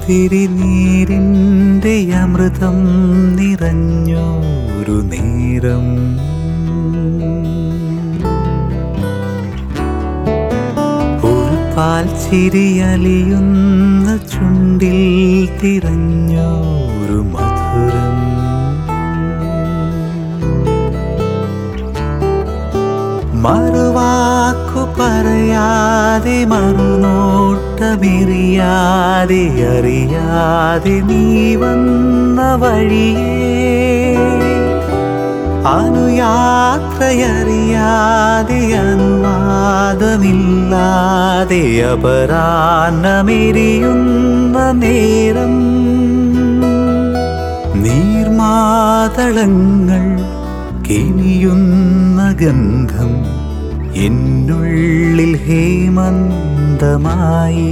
മുന്തിരി നീരിൻ്റെ അമൃതം നിറഞ്ഞൊരു നേരം ഒരു പാൽ ചിരിയലിയുന്ന ചുണ്ടിൽ തിരഞ്ഞൊരു മധുരം മറുവാക്കു പറയാതെ മറുനോട്ടമെറിയാതെ അറിയാതെ നീ വന്ന വഴിയേ അനുയാത്രയറിയാതെ അനുവാദമില്ലാതെ അപരാന്നമെരിയുന്ന നേരം നീർമാതളങ്ങൾ കിനിയുന്ന ഗന്ധം എന്നുള്ളിൽ ഹേമന്തമായി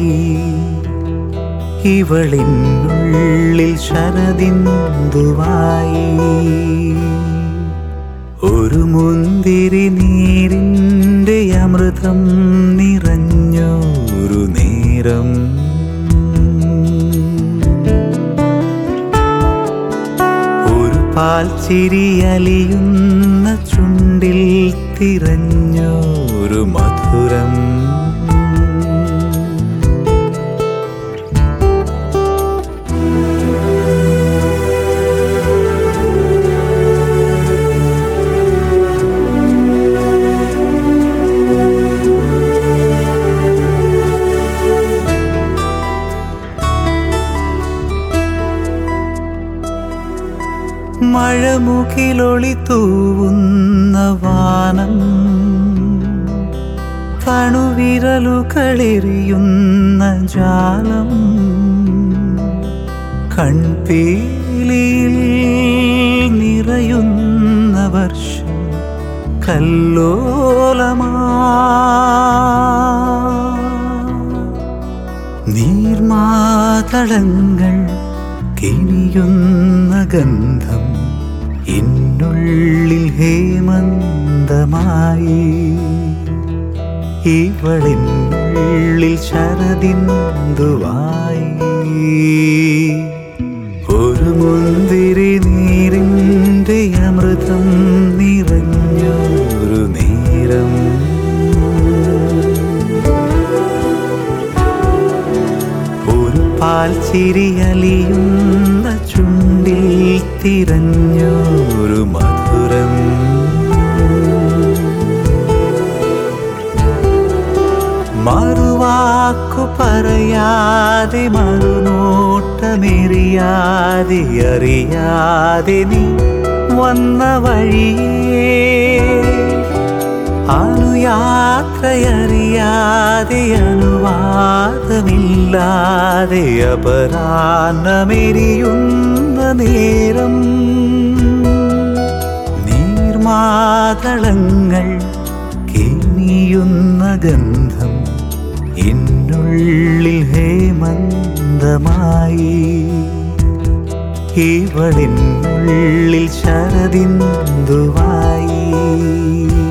ഇവളിനുള്ളിൽ ശരദിന്ദുവായി ഒരു മുന്തിരി നീരിൻ്റെ അമൃതം നിറഞ്ഞൊരു നേരം ഒരു പാൽ ചിരിയലിയുന്ന ചുണ്ടിൽ തിരഞ്ഞൊരു മധുരം മഴമുകിലൊളി തൂവുന്ന വാനം കണുവിരലുകളെറിയുന്ന ജാലം കൺപീലിയിൽ നിറയുന്ന വർഷം കല്ലോലമാ നീർമാതളങ്ങൾ കിനിയുന്ന ഗന്ധം എന്നുള്ളിൽ ഹേമന്തമായി ഇവളിനുള്ളിൽ ശരദിന്ദുവായി ഒരു മുന്തിരി നീരിൻ്റെ അമൃതം നിറഞ്ഞൊരു നേരം ഒരു പാൽ ചിരിയലിയുന്ന ചുണ്ടിൽ തിരഞ്ഞൊരു മധുരം മറുവാക്കു പറയാതെ മറുനോട്ടമെറിയാതെ അറിയാതെ നീ വന്ന വഴിയേ അനുയാത്രയറിയാതെ അനുവാദമില്ലാതെ അപരാന്നമെരിയുന്ന നേരം നീർമാതളങ്ങൾ കിനിയുന്ന ഗന്ധം എന്നുള്ളിൽ ഹേമന്തമായി ഇവളിനുള്ളിൽ ശരദിന്ദുവായി